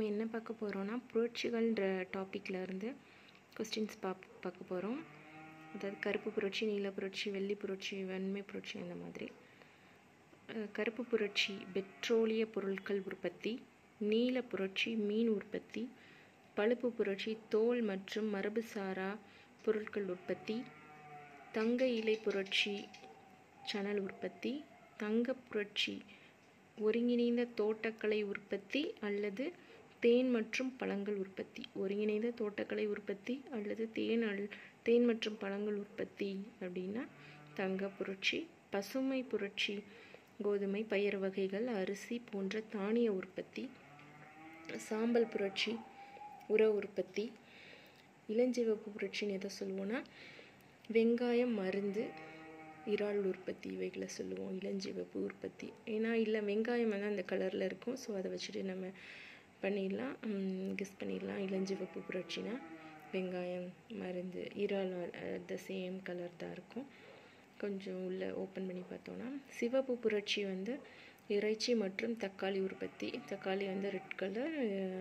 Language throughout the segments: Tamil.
என்ன பார்க்க போகிறோன்னா புரட்சிகள்ன்ற டாப்பிக்கில் இருந்து கொஸ்டின்ஸ் பா பார்க்க போகிறோம் அதாவது கருப்பு புரட்சி நீல புரட்சி வெள்ளி புரட்சி வெண்மை புரட்சி அந்த மாதிரி அஹ் கருப்பு புரட்சி பெட்ரோலிய பொருட்கள் உற்பத்தி நீல புரட்சி மீன் உற்பத்தி பழுப்பு புரட்சி தோல் மற்றும் மரபுசாரா பொருட்கள் உற்பத்தி தங்க இலை புரட்சி சணல் உற்பத்தி தங்க புரட்சி ஒருங்கிணைந்த தோட்டக்கலை உற்பத்தி அல்லது தேன் மற்றும் பழங்கள் உற்பத்தி ஒருங்கிணைந்த தோட்டக்கலை உற்பத்தி அல்லது தேன் அல் தேன் மற்றும் பழங்கள் உற்பத்தி அப்படின்னா தங்க புரட்சி பசுமை புரட்சி கோதுமை பயறு வகைகள் அரிசி போன்ற தானிய உற்பத்தி சாம்பல் புரட்சி உர உற்பத்தி இளஞ்சிவப்பு புரட்சின்னு எதை சொல்லுவோன்னா வெங்காயம் மருந்து இறால் உற்பத்தி இவைகளை சொல்லுவோம் இளஞ்சிவப்பு உற்பத்தி ஏன்னா இல்லை வெங்காயம் வந்து அந்த கலரில் இருக்கும் ஸோ அதை வச்சுட்டு நம்ம பண்ணிடலாம் கெஸ் பண்ணிடலாம் இளஞ்சிவப்பு புரட்சினா வெங்காயம் மருந்து இறால் த சேம் கலர் தான் இருக்கும் கொஞ்சம் உள்ளே ஓப்பன் பண்ணி பார்த்தோன்னா சிவப்பு புரட்சி வந்து இறைச்சி மற்றும் தக்காளி உற்பத்தி தக்காளி வந்து ரெட் கலர்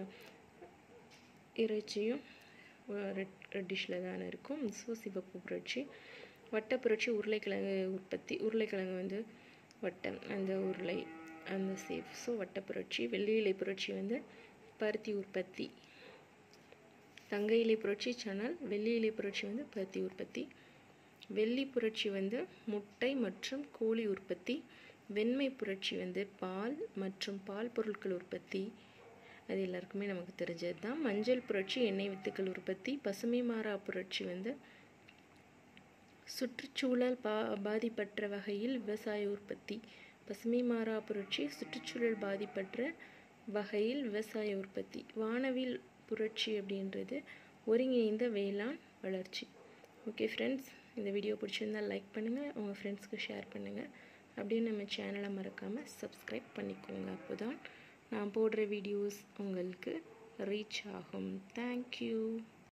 இறைச்சியும் ரெட் ரெட்டிஷில் தானே இருக்கும் ஸோ சிவப்பு புரட்சி வட்ட புரட்சி உருளைக்கிழங்கு உற்பத்தி உருளைக்கிழங்கு வந்து வட்டம் அந்த உருளை அந்த சேஃப் ஸோ வட்ட புரட்சி வெள்ளி இலை புரட்சி வந்து பருத்தி உற்பத்தி தங்க இலை புரட்சி சணல் வெள்ளி இலை புரட்சி வந்து பருத்தி உற்பத்தி வெள்ளி புரட்சி வந்து முட்டை மற்றும் கோழி உற்பத்தி வெண்மை புரட்சி வந்து பால் மற்றும் பால் பொருட்கள் உற்பத்தி அது எல்லாருக்குமே நமக்கு தெரிஞ்சது தான் மஞ்சள் புரட்சி எண்ணெய் வித்துக்கள் உற்பத்தி பசுமை மாறா புரட்சி வந்து சுற்றுச்சூழல் பா பாதிப்பற்ற வகையில் விவசாய உற்பத்தி பசுமை மாறா புரட்சி சுற்றுச்சூழல் பாதிப்பற்ற வகையில் விவசாய உற்பத்தி வானவில் புரட்சி அப்படின்றது ஒருங்கிணைந்த வேளாண் வளர்ச்சி ஓகே ஃப்ரெண்ட்ஸ் இந்த வீடியோ பிடிச்சிருந்தால் லைக் பண்ணுங்கள் உங்கள் ஃப்ரெண்ட்ஸ்க்கு ஷேர் பண்ணுங்கள் அப்படியே நம்ம சேனலை மறக்காமல் சப்ஸ்கிரைப் பண்ணிக்கோங்க அப்போ தான் நான் போடுற வீடியோஸ் உங்களுக்கு ரீச் ஆகும் தேங்க்யூ